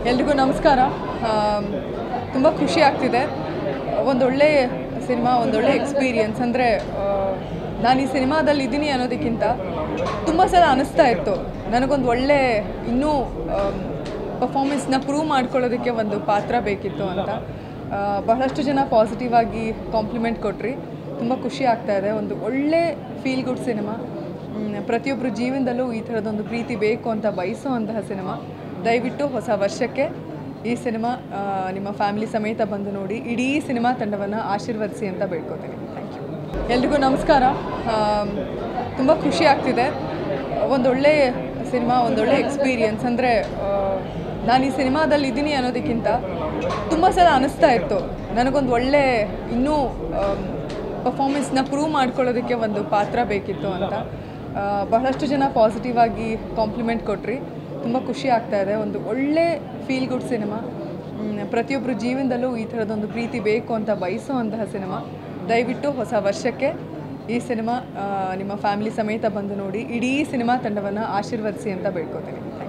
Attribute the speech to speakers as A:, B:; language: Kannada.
A: ಎಲ್ರಿಗೂ ನಮಸ್ಕಾರ ತುಂಬ ಖುಷಿ ಆಗ್ತಿದೆ ಒಂದೊಳ್ಳೆ ಸಿನಿಮಾ ಒಂದೊಳ್ಳೆ ಎಕ್ಸ್ಪೀರಿಯನ್ಸ್ ಅಂದರೆ ನಾನು ಈ ಸಿನಿಮಾದಲ್ಲಿ ಇದ್ದೀನಿ ಅನ್ನೋದಕ್ಕಿಂತ ತುಂಬ ಸಲ ಅನಿಸ್ತಾ ಇತ್ತು ನನಗೊಂದು ಒಳ್ಳೆ ಇನ್ನೂ ಪರ್ಫಾರ್ಮೆನ್ಸ್ನ ಪ್ರೂವ್ ಮಾಡ್ಕೊಳ್ಳೋದಕ್ಕೆ ಒಂದು ಪಾತ್ರ ಬೇಕಿತ್ತು ಅಂತ ಆ, ಬಹಳಷ್ಟು ಜನ ಪಾಸಿಟಿವ್ ಆಗಿ ಕಾಂಪ್ಲಿಮೆಂಟ್ ಕೊಟ್ರಿ ತುಂಬ ಖುಷಿ ಆಗ್ತಾ ಇದೆ ಒಂದು ಒಳ್ಳೆ ಫೀಲ್ ಗುಡ್ ಸಿನಿಮಾ ಮ್, ಪ್ರತಿಯೊಬ್ಬರ ಜೀವನದಲ್ಲೂ ಈ ಥರದೊಂದು ಪ್ರೀತಿ ಬೇಕು ಅಂತ ಬಯಸುವಂತಹ ಸಿನಿಮಾ ದಯವಿಟ್ಟು ಹೊಸ ವರ್ಷಕ್ಕೆ ಈ ಸಿನಿಮಾ ಆ, ನಿಮ್ಮ ಫ್ಯಾಮಿಲಿ ಸಮೇತ ಬಂದು ನೋಡಿ ಇಡೀ ಸಿನಿಮಾ ತಂಡವನ್ನು ಆಶೀರ್ವದಿಸಿ ಅಂತ ಬೇಡ್ಕೋತೀನಿ ಥ್ಯಾಂಕ್ ಯು ಎಲ್ರಿಗೂ ನಮಸ್ಕಾರ ತುಂಬ ಖುಷಿ ಆಗ್ತಿದೆ ಒಂದೊಳ್ಳೆ ಸಿನಿಮಾ ಒಂದೊಳ್ಳೆ ಎಕ್ಸ್ಪೀರಿಯನ್ಸ್ ಅಂದರೆ ನಾನು ಈ ಸಿನಿಮಾದಲ್ಲಿ ಇದ್ದೀನಿ ಅನ್ನೋದಕ್ಕಿಂತ ತುಂಬ ಸಲ ಅನಿಸ್ತಾ ಇತ್ತು ನನಗೊಂದು ಒಳ್ಳೆ ಇನ್ನೂ ಪರ್ಫಾರ್ಮೆನ್ಸ್ನ ಪ್ರೂವ್ ಮಾಡ್ಕೊಳ್ಳೋದಕ್ಕೆ ಒಂದು ಪಾತ್ರ ಬೇಕಿತ್ತು ಅಂತ ಆ, ಬಹಳಷ್ಟು ಜನ ಪಾಸಿಟಿವ್ ಆಗಿ ಕಾಂಪ್ಲಿಮೆಂಟ್ ಕೊಟ್ರಿ ತುಂಬ ಖುಷಿ ಆಗ್ತಾ ಇದೆ ಒಂದು ಒಳ್ಳೆ ಫೀಲ್ ಗುಡ್ ಸಿನಿಮಾ ಮ್, ಪ್ರತಿಯೊಬ್ಬರ ಜೀವನದಲ್ಲೂ ಈ ಥರದೊಂದು ಪ್ರೀತಿ ಬೇಕು ಅಂತ ಬಯಸುವಂತಹ ಸಿನಿಮಾ ದಯವಿಟ್ಟು ಹೊಸ ವರ್ಷಕ್ಕೆ ಈ ಸಿನಿಮಾ ಆ, ನಿಮ್ಮ ಫ್ಯಾಮಿಲಿ ಸಮೇತ ಬಂದು ನೋಡಿ ಇಡೀ ಸಿನಿಮಾ ತಂಡವನ್ನು ಆಶೀರ್ವದಿಸಿ ಅಂತ ಬೇಡ್ಕೋತೀನಿ